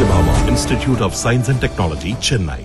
Satyabhama Institute of Science and Technology, Chennai.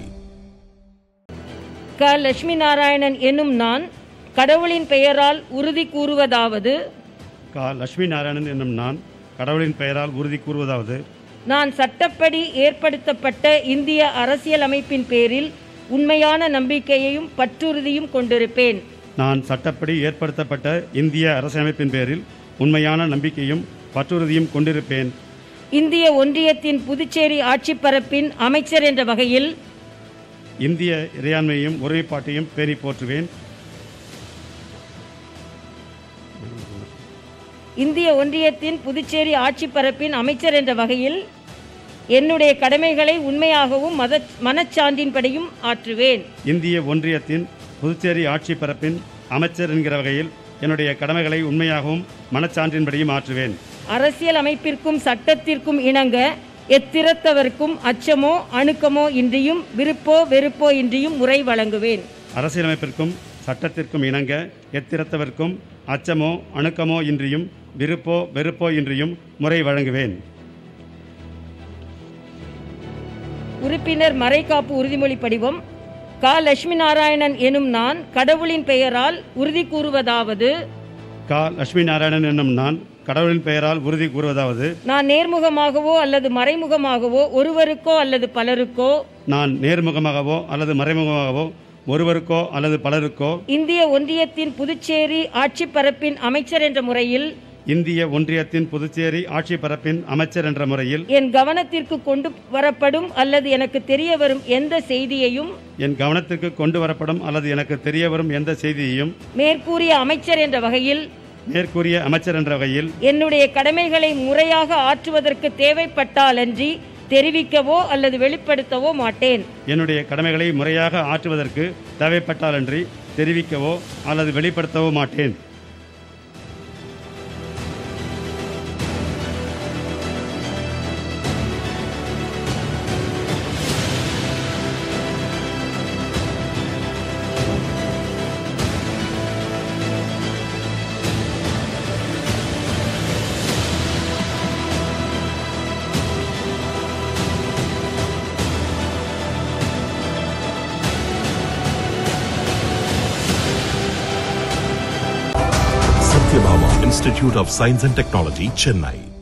க லட்சுமி நாராயணன் என்னும் நான் கடவுளின் பெயரால் உறுதி கூறுவதாவது கா லட்சுமி நாராயணன் என்னும் நான் கடவுளின் பெயரால் உறுதி கூறுவதாவது நான் சட்டப்படி ஏற்படுத்தப்பட்ட இந்திய அரசியலமைப்பின் பேரில் உண்மையான நம்பிக்கையையும் பற்றுறுதியும் கொண்டிருப்பேன் நான் சட்டப்படி ஏற்படுத்தப்பட்ட இந்திய அரசியலமைப்பின் பேரில் உண்மையான நம்பிக்கையும் பற்றுறுதியும் கொண்டிருப்பேன் இந்திய ஒன்றியத்தின் புதுச்சேரி ஆட்சிப் பரப்பின் அமைச்சர் என்ற வகையில் இந்திய இறையாண்மையும் ஒருமைப்பாட்டையும் பேணி போற்றுவேன் இந்திய ஒன்றியத்தின் புதுச்சேரி ஆட்சிப் பரப்பின் அமைச்சர் என்ற வகையில் என்னுடைய கடமைகளை உண்மையாகவும் மத மனச்சான்றின்படியும் ஆற்றுவேன் இந்திய ஒன்றியத்தின் புதுச்சேரி ஆட்சி பரப்பின் அமைச்சர் என்கிற வகையில் என்னுடைய கடமைகளை உண்மையாகவும் மனச்சான்றின்படியும் ஆற்றுவேன் அரசியல் அமைப்பிற்கும் சட்டத்திற்கும் இணங்க எத்திரத்தவர்க்கும் அச்சமோ அணுக்கமோ இன்றியும் விருப்போ வெறுப்போ இன்றியும் முறை வழங்குவேன் அரசியலமைப்பிற்கும் சட்டத்திற்கும் இணங்க எத்திரத்தவர்க்கும் அச்சமோ அணுக்கமோ இன்றியும் விருப்போ வெறுப்போ இன்றியும் முறை வழங்குவேன் உறுப்பினர் மறைகாப்பு உறுதிமொழி படிவம் கா லட்சுமி நாராயணன் எனும் நான் கடவுளின் பெயரால் உறுதி கூறுவதாவது கா லட்சுமி நாராயணன் என்னும் நான் கடவுளின் பெயரால் உறுதி கூறுவதாவது நான் நேர்முகமாகவோ அல்லது மறைமுகமாகவோ ஒருவருக்கோ அல்லது பலருக்கோ நான் நேர்முகமாகவோ அல்லது மறைமுகமாகவோ ஒருவருக்கோ அல்லது பலருக்கோ இந்திய ஒன்றியத்தின் புதுச்சேரி ஆட்சிப் பரப்பின் அமைச்சர் என்ற முறையில் இந்திய ஒன்றியத்தின் புதுச்சேரி ஆட்சி பரப்பின் அமைச்சர் என்ற முறையில் என் கவனத்திற்கு கொண்டு வரப்படும் அல்லது எனக்கு தெரிய வரும் எந்த செய்தியையும் என் கவனத்திற்கு கொண்டு வரப்படும் அல்லது எனக்கு தெரிய வரும் எந்த செய்தியையும் மேற்கூறிய அமைச்சர் என்ற வகையில் மேற்கூறிய அமைச்சர் என்ற வகையில் என்னுடைய கடமைகளை முறையாக ஆற்றுவதற்கு தேவைப்பட்டாலன்றி தெரிவிக்கவோ அல்லது வெளிப்படுத்தவோ மாட்டேன் என்னுடைய கடமைகளை முறையாக ஆற்றுவதற்கு தேவைப்பட்டாலன்றி தெரிவிக்கவோ அல்லது வெளிப்படுத்தவோ மாட்டேன் Satyabhama Institute of Science and Technology, Chennai.